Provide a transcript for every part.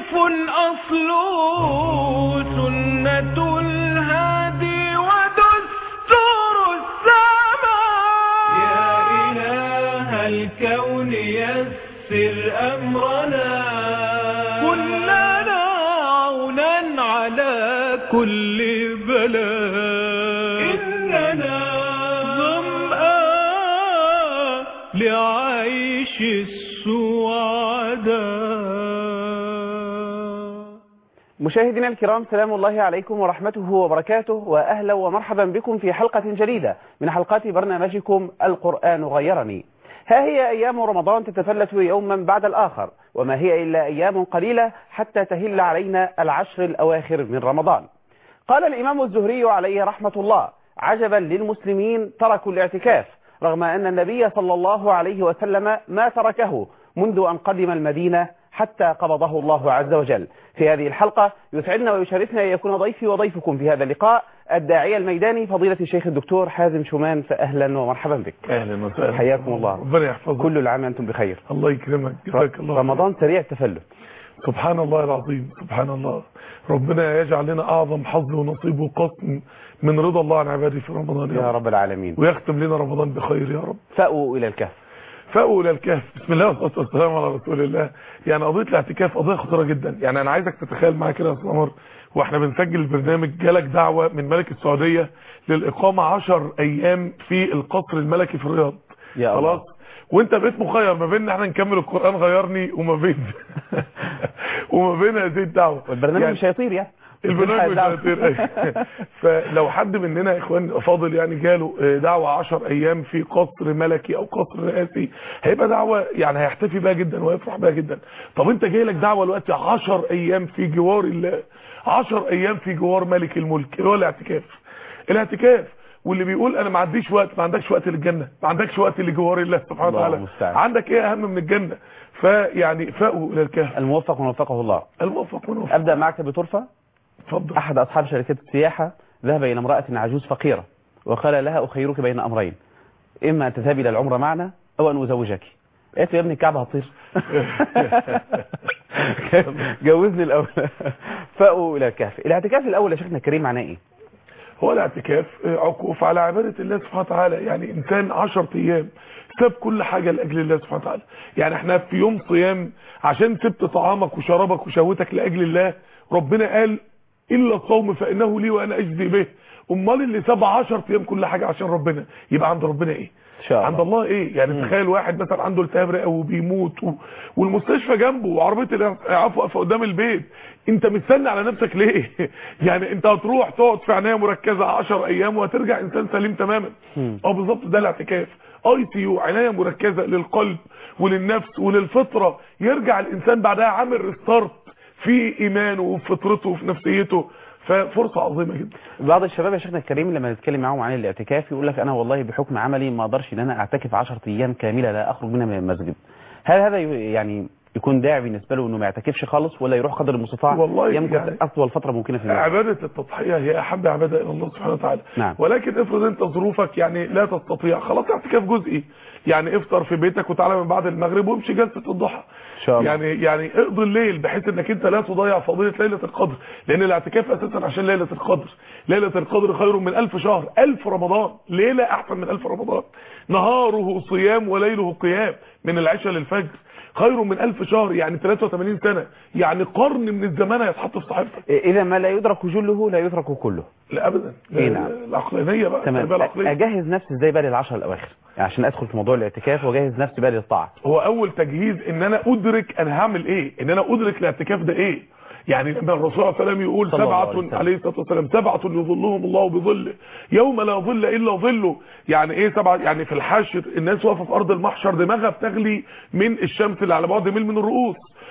سيف أصله سنة الهادي ودستور السماء يا إله الكون يسر أمرنا كلنا عونا على كل بلاء إننا ظمآن لعيش السعداء مشاهدينا الكرام سلام الله عليكم ورحمته وبركاته وأهلا ومرحبا بكم في حلقة جديدة من حلقات برنامجكم القرآن غيرني ها هي أيام رمضان تتفلت يوما بعد الآخر وما هي إلا أيام قليلة حتى تهل علينا العشر الأواخر من رمضان قال الإمام الزهري عليه رحمة الله عجبا للمسلمين تركوا الاعتكاف رغم أن النبي صلى الله عليه وسلم ما تركه منذ أن قدم المدينة حتى قبضه الله عز وجل في هذه الحلقة يسعدنا ويشرفنا أن يكون ضيفي وضيفكم في هذا اللقاء الداعية الميداني فضيلة الشيخ الدكتور حازم شومان فأهلا ومرحبا بك اهلا وسهلا حياكم الله ربنا يحفظك كل العام أنتم بخير الله يكرمك جزاك الله رمضان سريع التفلت سبحان الله العظيم سبحان الله ربنا يجعل لنا اعظم حظ ونصيب وقسم من رضا الله عن عباده في رمضان يا رب العالمين ويختم لنا رمضان بخير يا رب فأووا إلى الكهف فأووا الى الكهف بسم الله والصلاه والسلام على رسول الله يعني قضيه الاعتكاف قضيه خطيره جدا يعني انا عايزك تتخيل معايا كده يا استاذ عمر واحنا بنسجل البرنامج جالك دعوه من ملك السعوديه للاقامه 10 ايام في القصر الملكي في الرياض يا الله. خلاص وانت بقيت مخير ما بين ان احنا نكمل القران غيرني وما بين وما بين هذه الدعوه والبرنامج يعني مش هيطير يعني البرنامج مش هيطير أيوة. فلو حد مننا يا اخوان فاضل يعني جاله دعوة 10 ايام في قصر ملكي او قصر رئاسي هيبقى دعوة يعني هيحتفي بيها جدا ويفرح بيها جدا طب انت جاي لك دعوة دلوقتي 10 ايام في جوار الله 10 ايام في جوار ملك الملك اللي هو الاعتكاف الاعتكاف واللي بيقول انا ما عنديش وقت ما عندكش وقت للجنة ما عندكش وقت لجوار الله سبحانه الله وتعالى المستعان. عندك ايه اهم من الجنة فيعني فاقوا الى الكهف الموفق من وفقه الله الموفق ونوفق أبدأ معك بطرفة اتفضل أحد أصحاب شركات السياحة ذهب إلى امرأة عجوز فقيرة وقال لها أخيرك بين أمرين إما أن تذهبي إلى العمرة معنا أو أن أزوجك قالت له يا ابني الكعبة هتطير جوزني الأول فأووا إلى الكهف الاعتكاف الأول يا شيخنا الكريم معناه إيه؟ هو الاعتكاف عكوف على عبادة الله سبحانه وتعالى يعني انسان 10 ايام ساب كل حاجة لاجل الله سبحانه وتعالى يعني احنا في يوم صيام عشان سبت طعامك وشرابك وشهوتك لاجل الله ربنا قال الا الصوم فانه لي وانا اجزي به امال اللي ساب 10 ايام كل حاجة عشان ربنا يبقى عند ربنا ايه إن شاء عند الله الله ايه يعني تخيل واحد مثلا عنده التهاب رئه وبيموت و... والمستشفى جنبه وعربيه الاسعاف واقفه قدام البيت انت مستني على نفسك ليه يعني انت هتروح تقعد في عنايه مركزه 10 ايام وهترجع انسان سليم تماما مم. اه بالظبط ده الاعتكاف اي سي يو عنايه مركزه للقلب وللنفس وللفطره يرجع الانسان بعدها عامل ريستارت في ايمانه وفي فطرته وفي نفسيته ففرصه عظيمه جدا بعض الشباب يا شيخنا الكريم لما نتكلم معاهم عن الاعتكاف يقول لك أنا والله بحكم عملي ما أقدرش إن أنا أعتكف 10 أيام كاملة لا أخرج منها من المسجد هل هذا ي- يعني يكون داعي بالنسبة له إنه ما يعتكفش خالص ولا يروح قدر المستطاع والله يمكن يعني- أطول فترة ممكنة في المسجد عبادة التضحية هي أحب عبادة إلى الله سبحانه وتعالى نعم. ولكن افرض أنت ظروفك يعني لا تستطيع خلاص اعتكاف جزئي يعني افطر في بيتك وتعالى من بعد المغرب وامشي جلسة الضحى إن شاء الله يعني يعني اقضي الليل بحيث انك انت لا تضيع فضيلة ليلة القدر لان الاعتكاف اساسا عشان ليلة القدر ليلة القدر خير من الف شهر الف رمضان ليلة احسن من الف رمضان نهاره صيام وليله قيام من العشاء للفجر خير من الف شهر يعني 83 سنة يعني قرن من الزمان هيتحط في صحيفتك إذا ما لا يدرك جله لا يترك كله لا ابدا إيه نعم. العقلانيه بقى تمام التربية العقليه أجهز نفسي إزاي بقى للعشر الأواخر يعني عشان أدخل في موضوع الاعتكاف وأجهز نفسي بقى للطاعة هو اول تجهيز ان انا ادرك انا هعمل ايه ان انا ادرك الاعتكاف ده ايه يعني لما الرسول صلى الله عليه وسلم يقول صلى الله عليه سبعة وسلم. عليه الصلاة والسلام سبعة يظلهم الله بظله يوم لا ظل الا ظله يعني ايه سبعة يعني في الحشر الناس واقفة في ارض المحشر دماغها بتغلي من الشمس اللي على بعد ميل من الرؤوس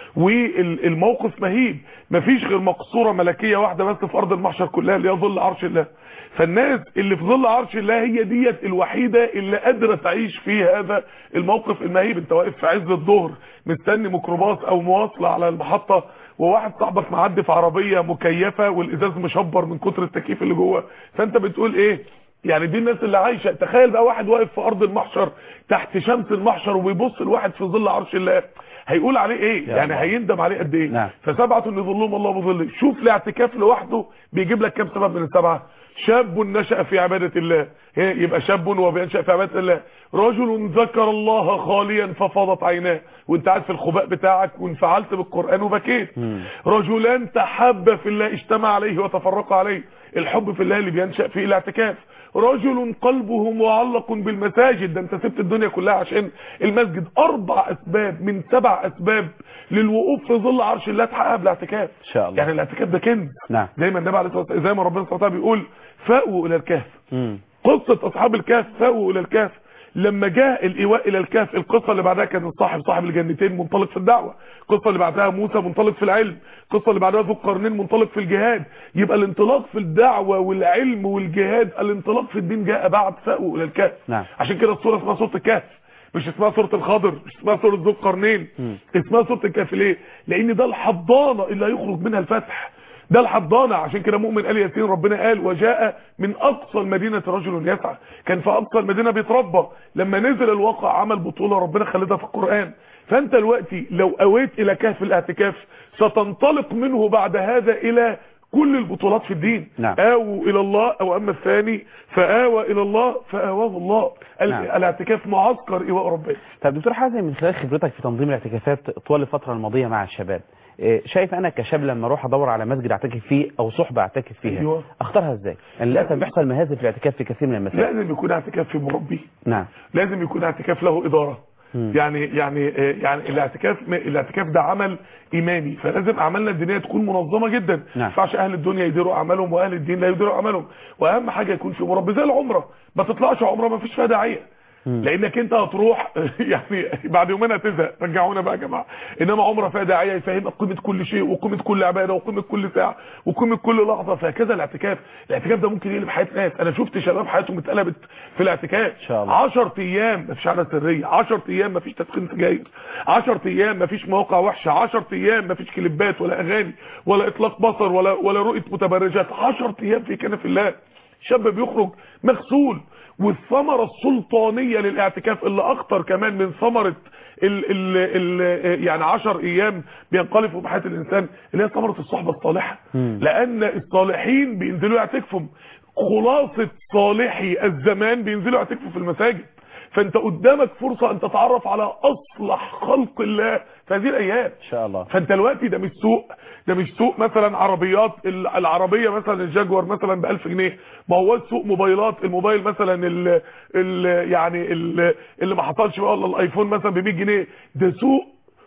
والموقف مهيب مفيش غير مقصورة ملكية واحدة بس في ارض المحشر كلها اللي هي ظل عرش الله فالناس اللي في ظل عرش الله هي ديت الوحيدة اللي قادرة تعيش في هذا الموقف المهيب انت واقف في عز الظهر مستني ميكروباص او مواصلة على المحطة وواحد صاحبك معدي في عربية مكيفة والازاز مشبر من كتر التكييف اللي جوه فانت بتقول ايه يعني دي الناس اللي عايشة تخيل بقى واحد واقف في ارض المحشر تحت شمس المحشر وبيبص لواحد في ظل عرش الله هيقول عليه ايه يا يعني الله. هيندم عليه قد ايه نعم. فسبعه يظلهم الله بظله شوف الاعتكاف لوحده بيجيب لك كام سبب من السبعه شاب نشأ في عبادة الله إيه؟ يبقى شاب وبينشأ في عبادة الله رجل ذكر الله خاليا ففاضت عيناه وانت قاعد في الخباء بتاعك وانفعلت بالقرآن وبكيت مم. رجلان تحب في الله اجتمع عليه وتفرق عليه الحب في الله اللي بينشأ فيه الاعتكاف رجل قلبه معلق بالمساجد ده انت سبت الدنيا كلها عشان المسجد اربع اسباب من سبع اسباب للوقوف في ظل عرش الله تحقق بالاعتكاف ان شاء الله يعني الاعتكاف ده كنز نعم زي ما النبي عليه الصلاه والسلام زي ما ربنا سبحانه وتعالى بيقول فاووا الى الكهف مم. قصه اصحاب الكهف فاووا الى الكهف لما جاء الايواء الى الكهف القصه اللي بعدها كان صاحب صاحب الجنتين منطلق في الدعوه القصه اللي بعدها موسى منطلق في العلم القصه اللي بعدها ذو القرنين منطلق في الجهاد يبقى الانطلاق في الدعوه والعلم والجهاد الانطلاق في الدين جاء بعد فاووا الى الكهف نعم. عشان كده السوره اسمها سوره الكهف مش اسمها سوره الخضر مش اسمها سوره ذو القرنين مم. اسمها سوره الكهف ليه لان ده الحضانه اللي هيخرج منها الفتح ده الحضانة عشان كده مؤمن قال ياسين ربنا قال وجاء من أقصى المدينة رجل يسعى كان في أقصى المدينة بيتربى لما نزل الواقع عمل بطولة ربنا خلدها في القرآن فأنت دلوقتي لو أويت إلى كهف الاعتكاف ستنطلق منه بعد هذا إلى كل البطولات في الدين نعم. آووا إلى الله أو أما الثاني فآوى إلى الله فآواه الله ال- نعم. الاعتكاف معسكر إيواء ربنا طب دكتور حازم من خلال خبرتك في تنظيم الاعتكافات طوال الفترة الماضية مع الشباب إيه، شايف انا كشاب لما اروح ادور على مسجد اعتكف فيه او صحبة اعتكف فيها أيوة. اختارها ازاي يعني للاسف بيحصل مهازل في الاعتكاف في كثير من المساجد لازم يكون اعتكاف في مربي نعم لازم يكون اعتكاف له إدارة مم. يعني يعني آه، يعني الاعتكاف الاعتكاف ده عمل ايماني فلازم اعمالنا الدينيه تكون منظمه جدا ما نعم. ينفعش اهل الدنيا يديروا اعمالهم واهل الدين لا يديروا اعمالهم واهم حاجه يكون في مربي زي العمره ما تطلعش عمره ما فيش فيها داعيه مم. لانك انت هتروح يعني بعد يومين هتزهق رجعونا بقى يا جماعه انما عمره فيها داعيه يفهمك قيمه كل شيء وقيمه كل عباده وقيمه كل ساعه وقيمه كل لحظه فهكذا الاعتكاف الاعتكاف ده ممكن يقلب حياه ناس انا شفت شباب حياتهم اتقلبت في الاعتكاف إن شاء الله. 10 ايام مفيش عاده سريه 10 ايام مفيش تدخين سجاير 10 ايام مفيش مواقع وحشه 10 ايام مفيش كليبات ولا اغاني ولا اطلاق بصر ولا ولا رؤيه متبرجات 10 ايام في كنف الله شاب بيخرج مغسول والثمره السلطانيه للاعتكاف اللي اخطر كمان من ثمره ال ال ال يعني 10 ايام بينقلبوا بحياه الانسان اللي هي ثمره الصحبه الصالحه مم. لان الصالحين بينزلوا يعتكفوا خلاصه صالحي الزمان بينزلوا يعتكفوا في المساجد فانت قدامك فرصه ان تتعرف على اصلح خلق الله في هذه الايام ان شاء الله فانت دلوقتي ده مش سوق ده مش سوق مثلا عربيات ال- العربيه مثلا الجاكوار مثلا ب 1000 جنيه ما هو سوق موبايلات الموبايل مثلا ال ال يعني ال اللي ما حصلش بقى الا الايفون مثلا ب 100 جنيه ده سوق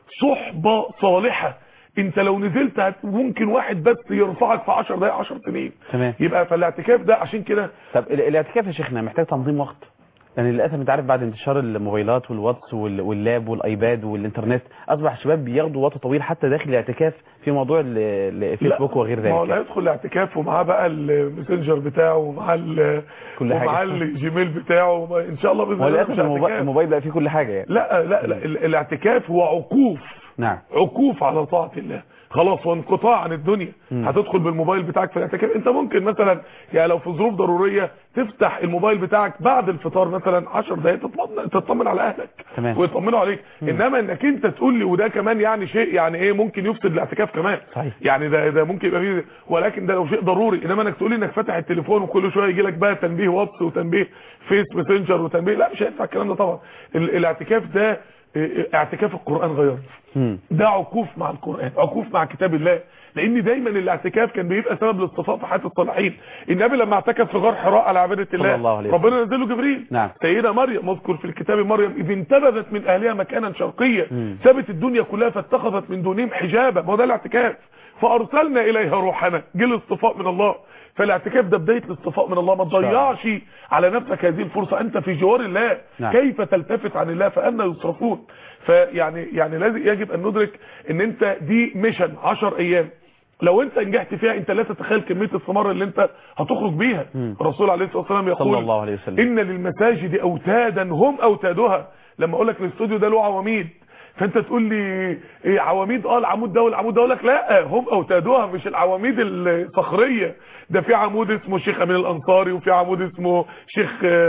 صحبه صالحه انت لو نزلت هت- ممكن واحد بس يرفعك في 10 دقائق 10 سنين تمام يبقى فالاعتكاف ده عشان كده طب ال- الاعتكاف يا شيخنا محتاج تنظيم وقت لان للاسف انت عارف بعد انتشار الموبايلات والواتس وال- واللاب والايباد والانترنت اصبح الشباب بياخدوا وقت طويل حتى داخل الاعتكاف في موضوع ال- الفيسبوك لا، وغير ما هو ذلك لا يعني. يدخل الاعتكاف ومعاه بقى الماسنجر بتاعه ومعاه ال- كل حاجة. ومعاه الجيميل بتاعه وما- ان شاء الله باذن هو الله للاسف مش الموبايل, اعتكاف. الموبايل بقى فيه كل حاجه يعني لا لا لا ال- الاعتكاف هو عكوف نعم عكوف على طاعة الله خلاص وانقطاع عن الدنيا مم. هتدخل بالموبايل بتاعك في الاعتكاف انت ممكن مثلا يعني لو في ظروف ضرورية تفتح الموبايل بتاعك بعد الفطار مثلا 10 دقايق تطمن تطمن على اهلك تمام. ويطمنوا عليك مم. انما انك انت تقول لي وده كمان يعني شيء يعني ايه ممكن يفسد الاعتكاف كمان صحيح. يعني ده ده ممكن يبقى فيه ولكن ده لو شيء ضروري انما انك تقول لي انك فاتح التليفون وكل شويه يجي لك بقى تنبيه واتس وتنبيه فيس ماسنجر وتنبيه لا مش هينفع الكلام ده طبعا ال- الاعتكاف ده اه، اعتكاف القرآن غير مم. ده عكوف مع القرآن عكوف مع كتاب الله لان دايما الاعتكاف كان بيبقى سبب للاصطفاء في حياه الصالحين النبي لما اعتكف في غار حراء على عباده الله, صلى الله عليه وسلم. ربنا نزل له جبريل نعم. سيدة مريم مذكر في الكتاب مريم اذ انتبذت من اهلها مكانا شرقيا مم. سابت الدنيا كلها فاتخذت من دونهم حجابا ما هو ده الاعتكاف فارسلنا اليها روحنا جه الاصطفاء من الله فالاعتكاف ده بدايه الاصطفاء من الله ما شاء الله. تضيعش على نفسك هذه الفرصه انت في جوار الله نعم. كيف تلتفت عن الله فأنا يصرفون فيعني يعني لازم يجب ان ندرك ان انت دي ميشن 10 ايام لو انت نجحت فيها انت لا تتخيل كميه الثمار اللي انت هتخرج بيها مم. الرسول عليه الصلاه والسلام يقول صلى الله عليه وسلم. ان للمساجد اوتادا هم اوتادها لما اقول لك الاستوديو ده له عواميد فانت تقول لي ايه عواميد اه العمود ده والعمود ده اقول لك لا هم اوتادها مش العواميد الصخريه ده في عمود اسمه شيخ امين الانصاري وفي عمود اسمه شيخ آه،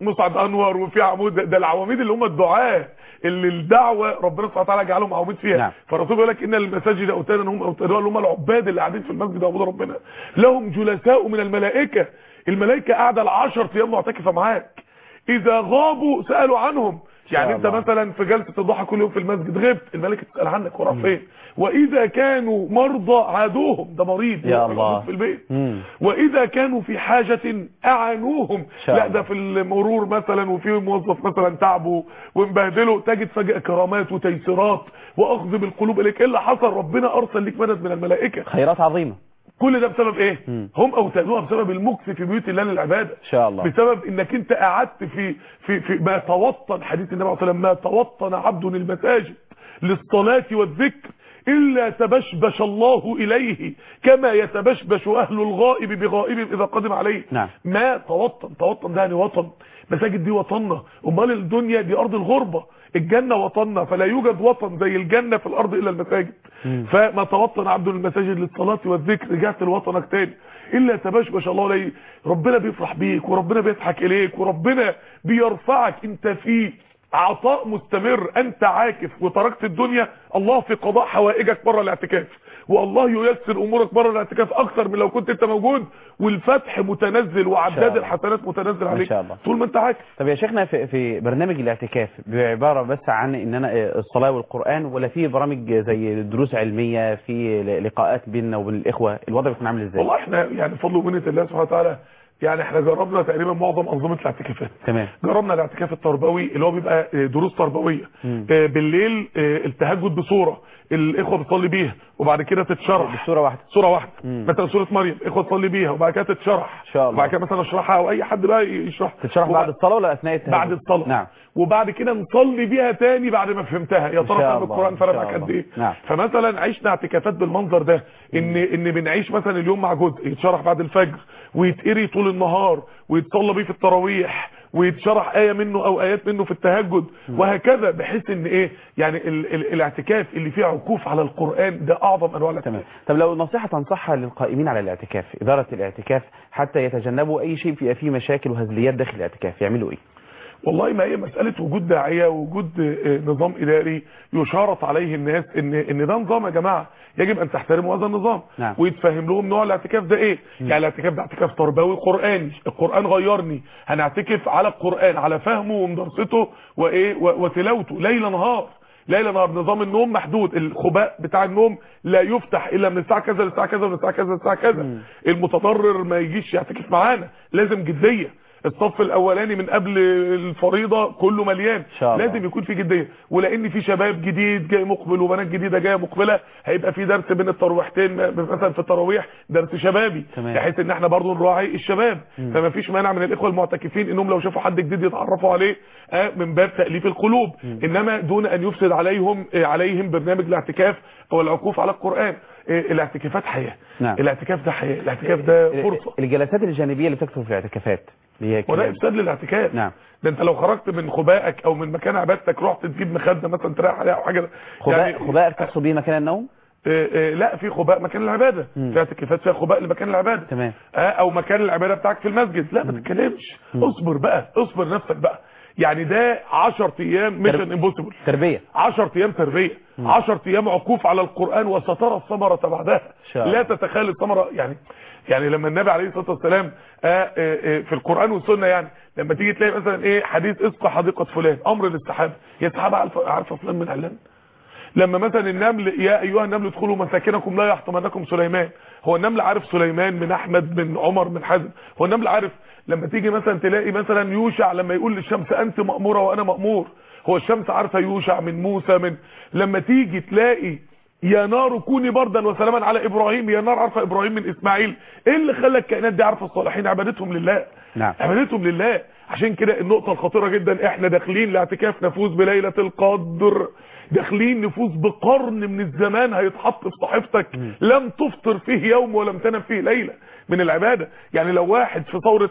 مسعد انور وفي عمود ده العواميد اللي هم الدعاه اللي الدعوه ربنا سبحانه وتعالى جعلهم عواميد فيها نعم. فالرسول بيقول لك ان المساجد اوتانا هم اوتانا اللي هم العباد اللي قاعدين في المسجد يعبدوا ربنا لهم جلساء من الملائكه الملائكه قاعده ال 10 ايام معتكفه معاك اذا غابوا سالوا عنهم يعني انت الله. مثلا في جلسه الضحى كل يوم في المسجد غبت الملائكه تسال عنك وراح فين واذا كانوا مرضى عادوهم ده مريض يا هو الله. موجود في البيت مم. واذا كانوا في حاجة اعانوهم شاء لا الله. ده في المرور مثلا وفي موظف مثلا تعبه ومبهدله تجد فجأة كرامات وتيسيرات واخذ بالقلوب اليك ايه اللي حصل ربنا ارسل لك مدد من الملائكة خيرات عظيمة كل ده بسبب ايه مم. هم اوتادوها بسبب المكث في بيوت الله للعبادة إن شاء الله بسبب انك انت قعدت في في في ما توطن حديث النبي صلى الله عليه وسلم ما توطن عبد المساجد للصلاة والذكر إلا تبشبش الله إليه كما يتبشبش أهل الغائب بغائب إذا قدم عليه نعم. ما توطن توطن ده يعني وطن مساجد دي وطننا أمال الدنيا دي أرض الغربة الجنة وطننا فلا يوجد وطن زي الجنة في الأرض إلا المساجد مم. فما توطن عبد المساجد للصلاة والذكر رجعت لوطنك تاني إلا تبشبش الله عليه ربنا بيفرح بيك وربنا بيضحك إليك وربنا بيرفعك انت في عطاء مستمر انت عاكف وتركت الدنيا الله في قضاء حوائجك بره الاعتكاف والله ييسر امورك بره الاعتكاف اكتر من لو كنت انت موجود والفتح متنزل وعداد الله. الحسنات متنزل إن عليك شاء الله. طول ما انت عاكف طب يا شيخنا في, في برنامج الاعتكاف بعبارة بس عن ان انا آه، الصلاة والقرآن ولا في برامج زي دروس علمية في ل- لقاءات بيننا وبين الاخوة الوضع بيكون عامل ازاي والله احنا يعني بفضل ومنه الله سبحانه وتعالى يعني احنا جربنا تقريبا معظم انظمه الاعتكافات تمام جربنا الاعتكاف التربوي اللي هو بيبقى آه، دروس تربويه مم. آه، بالليل آه، التهجد بصوره الاخوه بتصلي بيها وبعد كده تتشرح بصورة واحدة سوره واحده مم. مثلا سوره مريم اخوه تصلي بيها وبعد كده تتشرح إن شاء الله. وبعد كده مثلا اشرحها او اي حد بقى يشرح تتشرح بعد الصلاة ولا اثناء التهجد بعد الصلاه نعم وبعد كده نصلي بيها تاني بعد ما فهمتها يا إن ترى شاء فهم الله، القران إن فرق شاء معاك قد الله. ايه نعم. فمثلا عشنا اعتكافات بالمنظر ده ان ان بنعيش مثلا اليوم مع جزء يتشرح بعد الفجر ويتقري طول النهار ويتصلى بيه في التراويح ويتشرح آية منه أو آيات منه في التهجد وهكذا بحيث ان ايه يعني ال ال الاعتكاف اللي فيه عكوف على القرآن ده أعظم أنواع تمام الاعتكاف طب لو نصيحة تنصحها للقائمين على الاعتكاف إدارة الاعتكاف حتى يتجنبوا أي شيء فيه فيه مشاكل وهزليات داخل الاعتكاف يعملوا إيه؟ والله ما هي مسألة وجود داعية وجود آه، نظام إداري يشارط عليه الناس ان ان ده نظام يا جماعة يجب ان تحترموا هذا النظام نعم. ويتفهم لهم نوع الاعتكاف ده ايه يعني الاعتكاف ده اعتكاف تربوي قرآني القرآن غيرني هنعتكف على القرآن على فهمه ومدرسته وايه و- وتلاوته ليل نهار ليل نهار نظام النوم محدود الخباء بتاع النوم لا يفتح الا من الساعه كذا للساعه كذا ومن الساعه كذا للساعه كذا مم. المتضرر ما يجيش يعتكف معانا لازم جديه الصف الاولاني من قبل الفريضه كله مليان شاء الله. لازم يكون في جديه ولان في شباب جديد جاي مقبل وبنات جديده جايه مقبله هيبقى في درس بين التراويحتين مثلا في التراويح درس شبابي تمام. بحيث ان احنا برضو نراعي الشباب فما فيش مانع من الاخوه المعتكفين انهم لو شافوا حد جديد يتعرفوا عليه آه، من باب تاليف القلوب انما دون ان يفسد عليهم آه، عليهم برنامج الاعتكاف او العكوف على القران آه، الاعتكافات حياه نعم. الاعتكاف ده حياه الاعتكاف ده فرصه الجلسات الجانبية اللي بتكتب في الاعتكافات اللي هي وده كده- افساد للاعتكاف نعم. ده انت لو خرجت من خبائك او من مكان عبادتك رحت تجيب مخده مثلا تريح عليها او حاجه خباء خباء تقصد به مكان النوم؟ آه، آه، لا في خباء مكان العباده مم. في اعتكافات فيها خباء لمكان العباده تمام آه، او مكان العباده بتاعك في المسجد لا ما تتكلمش اصبر بقى اصبر نفسك بقى يعني ده 10 ايام ميشن امبوسيبل تربية 10 ايام تربيه 10 ايام عكوف على القران وسترى الثمره بعدها شاء لا الله. تتخيل الثمره يعني يعني لما النبي عليه الصلاه والسلام آه، آه، آه، في القران والسنه يعني لما تيجي تلاقي مثلا ايه حديث اسقى حديقه فلان امر للسحابه هي السحابه عارفه عارفه فلان من علان لما مثلا النمل يا ايها النمل ادخلوا مساكنكم لا يحطمنكم سليمان هو النمل عارف سليمان من احمد من عمر من حزم هو النمل عارف لما تيجي مثلا تلاقي مثلا يوشع لما يقول للشمس انت مأمورة وانا مأمور هو الشمس عارفه يوشع من موسى من لما تيجي تلاقي يا نار كوني بردا وسلاما على ابراهيم يا نار عارفه ابراهيم من اسماعيل ايه اللي خلى الكائنات دي عارفه الصالحين عبادتهم لله نعم. عبادتهم لله عشان كده النقطة الخطيرة جدا احنا داخلين لاعتكاف نفوز بليلة القدر داخلين نفوز بقرن من الزمان هيتحط في صحيفتك لم تفطر فيه يوم ولم تنم فيه ليلة من العبادة يعني لو واحد في ثورة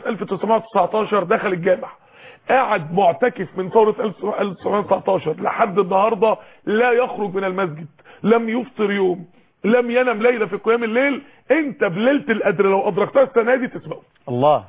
1919 دخل الجامع قاعد معتكف من ثورة 1919 لحد النهاردة لا يخرج من المسجد لم يفطر يوم لم ينم ليلة في قيام الليل انت بليلة القدر لو ادركتها السنة دي تسبقه الله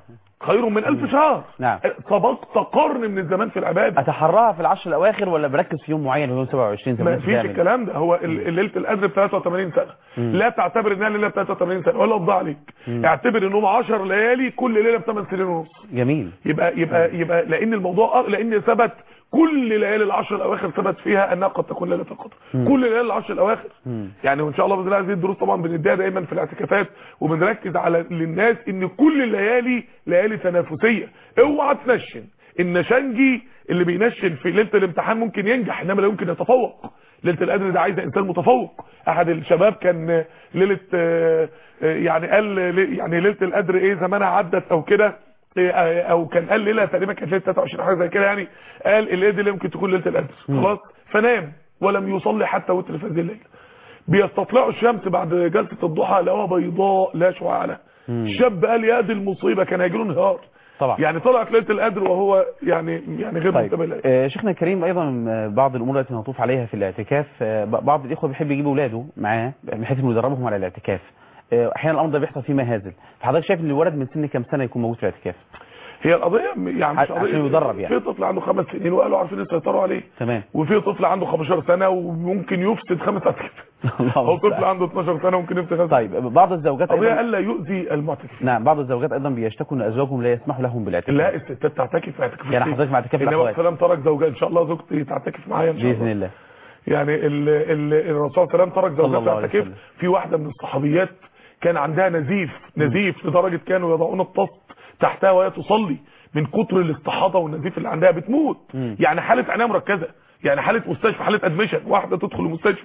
خير من ألف شهر نعم. سبقت قرن من الزمان في العبادة اتحراها في العشر الاواخر ولا بركز في يوم معين ويوم 27 زي ما ما فيش الكلام ده هو ال- ليله القدر ب 83 سنه لا تعتبر انها ليله ب 83 سنه ولا تضيع عليك اعتبر انهم 10 ليالي كل ليله ب 8 سنين ونص جميل يبقى يبقى يبقى لان الموضوع لان ثبت كل ليالي العشر الاواخر ثبت فيها انها قد تكون ليله القدر كل ليالي العشر الاواخر يعني وان شاء الله باذن الله هذه الدروس طبعا بنديها دايما في الاعتكافات وبنركز على للناس ان كل الليالي ليالي تنافسيه اوعى تنشن النشنجي اللي بينشن في ليله الامتحان ممكن ينجح انما لا يمكن يتفوق ليله القدر ده عايزه انسان متفوق احد الشباب كان ليله آه، آه، يعني قال يعني ليله القدر ايه زمانها عدت او كده إيه، او كان قال ليله تقريبا كانت ليله 23 حاجه زي كده يعني قال الليله دي اللي ممكن تكون ليله القدر خلاص فنام ولم يصلي حتى وتر في هذه الليله بيستطلعوا الشمس بعد جلسه الضحى لقوها بيضاء لا شعاع لها الشاب قال يا دي المصيبه كان هيجي له انهيار طبعا يعني طلعت ليله القدر وهو يعني يعني غير طيب منتبه لها آه، شيخنا الكريم ايضا آه، بعض الامور التي نطوف عليها في الاعتكاف آه، ب- بعض الاخوه بيحب يجيب اولاده معاه بحيث انه يدربهم على الاعتكاف آه، احيانا الامر ده بيحصل فيه مهازل فحضرتك شايف ان الولد من سن كام سنه يكون موجود في الاعتكاف هي القضيه يعني مش عشان قضيه يدرب يعني. في طفل عنده خمس سنين وقالوا عارفين يسيطروا عليه تمام وفي طفل عنده 15 سنه وممكن يفسد خمس اعتكافات الله هو طفل المستعان. عنده 12 سنه وممكن يفسد خمس طيب بعض الزوجات قضيه ايضا الا يؤذي المعتكفين نعم بعض الزوجات ايضا بيشتكوا ان ازواجهم لا يسمحوا لهم بالاعتكاف لا الستات تعتكف في اعتكاف يعني الشيء. حضرتك مع اعتكاف النبي الأخوات. صلى الله عليه وسلم ترك زوجها ان شاء الله زوجتي تعتكف معايا ان شاء الله باذن الله يعني ال ال الرسول صلى الله عليه وسلم ترك صلى زوجها الله عليه تعتكف وسلم. في واحده من الصحابيات كان عندها نزيف نزيف لدرجه كانوا يضعون الطست تحتها وهي تصلي من كتر الاستحاضه والنزيف اللي عندها بتموت مم. يعني حاله عنايه مركزه يعني حاله مستشفى حاله ادمشن واحده تدخل المستشفى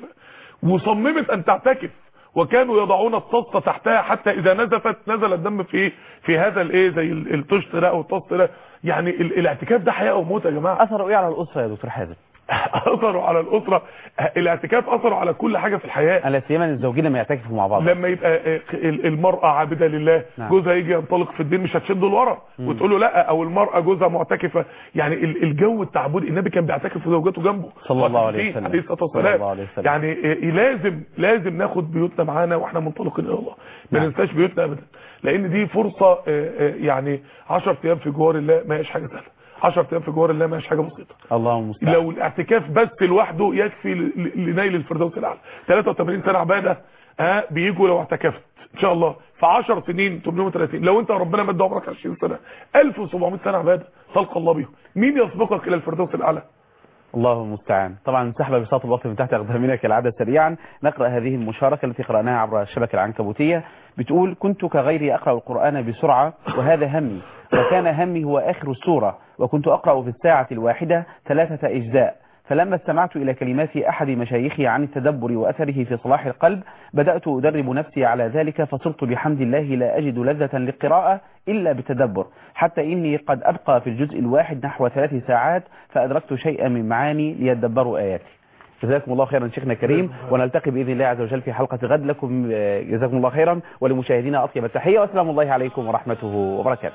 وصممت ان تعتكف وكانوا يضعون الطاسه تحتها حتى اذا نزفت نزل الدم في في هذا الايه زي ال- الطشت ده او الطست ده يعني ال- الاعتكاف ده حياه او موت يا جماعه اثره ايه على الاسره يا دكتور حازم اثروا على الاسره الاعتكاف اثروا على كل حاجه في الحياه على سيما ان الزوجين لما يعتكفوا مع بعض لما يبقى آه، ال- المرأة عابدة لله نعم. جوزها يجي ينطلق في الدين مش هتشده لورا وتقول له لا او المرأة جوزها معتكفة يعني ال- الجو التعبدي النبي كان بيعتكف وزوجاته جنبه صلى الله عليه معتكفين وسلم. عليه الصلاة صلى والسلام الله عليه وسلم. يعني آه، لازم لازم ناخد بيوتنا معانا واحنا منطلقين الى الله ما نعم. ننساش بيوتنا ابدا لان دي فرصة آه، آه، يعني 10 ايام في جوار الله ما هيش حاجة سهلة 10 ايام في جوار الله ما هيش حاجة بسيطة الله المستعان لو الاعتكاف بس لوحده يكفي ل- ل- لنيل الفردوس الاعلى 83 سنه عباده ها بيجوا لو اعتكفت ان شاء الله في 10 سنين 830 لو انت ربنا مد عمرك 20 سنه 1700 سنه عباده تلقى الله بيهم مين يسبقك الى الفردوس الاعلى الله المستعان طبعا سحب بساط الوقت من تحت اقدامنا كالعاده سريعا نقرا هذه المشاركه التي قراناها عبر الشبكه العنكبوتيه بتقول كنت كغيري اقرا القران بسرعه وهذا همي وكان همي هو اخر السوره وكنت اقرا في الساعه الواحده ثلاثه اجزاء فلما استمعت إلى كلمات أحد مشايخي عن التدبر وأثره في صلاح القلب بدأت أدرب نفسي على ذلك فصرت بحمد الله لا أجد لذة للقراءة إلا بالتدبر حتى إني قد أبقى في الجزء الواحد نحو ثلاث ساعات فأدركت شيئا من معاني ليدبروا آياتي جزاكم الله خيرا شيخنا الكريم ونلتقي بإذن الله عز وجل في حلقة غد لكم آه، جزاكم الله خيرا ولمشاهدينا أطيب التحية والسلام الله عليكم ورحمته وبركاته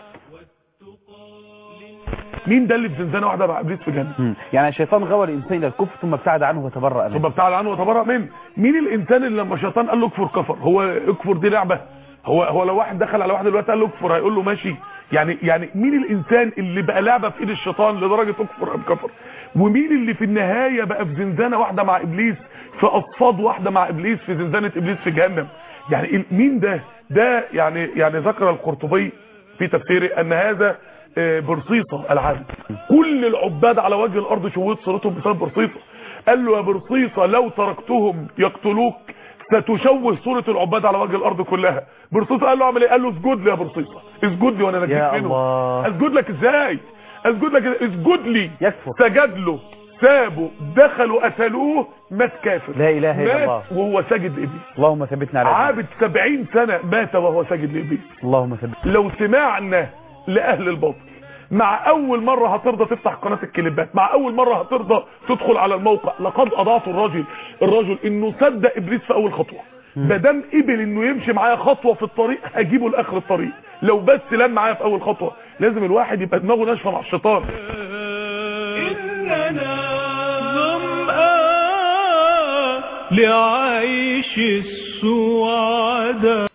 مين ده اللي في زنزانه واحده مع ابليس في جنه مم. يعني الشيطان غوى الإنسان إلى الكفر ثم ابتعد عنه وتبرأ منه ثم ابتعد عنه وتبرأ منه مين الانسان اللي لما الشيطان قال له اكفر كفر هو اكفر دي لعبه هو هو لو واحد دخل على واحد دلوقتي قال له اكفر هيقول له ماشي يعني يعني مين الانسان اللي بقى لعبه في ايد الشيطان لدرجه اكفر ام كفر ومين اللي في النهايه بقى في زنزانه واحده مع ابليس في اصفاد واحده مع ابليس في زنزانه ابليس في جهنم يعني ال- مين ده ده يعني يعني ذكر القرطبي في تفسيره ان هذا آه، برصيصه العابد كل العباد على وجه الارض شوهت صورتهم بسبب برصيصه قال له يا برصيصه لو تركتهم يقتلوك ستشوه صورة العباد على وجه الارض كلها برصيصه قال له اعمل ايه قال له اسجد لي يا برصيصه اسجد لي وانا نجيك يا منه الله. اسجد لك ازاي اسجد لك إزاي؟ اسجد لي يكفر. سجد له سابوا دخلوا قتلوه مات كافر لا إله إلا مات الله. وهو ساجد لابليس اللهم ثبتنا على الدين. عابد 70 سنه مات وهو ساجد لابليس اللهم ثبت لو سمعنا لأهل الباطل مع أول مرة هترضى تفتح قناة الكليبات مع أول مرة هترضى تدخل على الموقع لقد أضعت الرجل الرجل إنه صدق إبليس في أول خطوة ما دام قبل إنه يمشي معايا خطوة في الطريق هجيبه لآخر الطريق لو بس لم معايا في أول خطوة لازم الواحد يبقى دماغه ناشفة مع الشيطان إننا ظمآن لعيش السعداء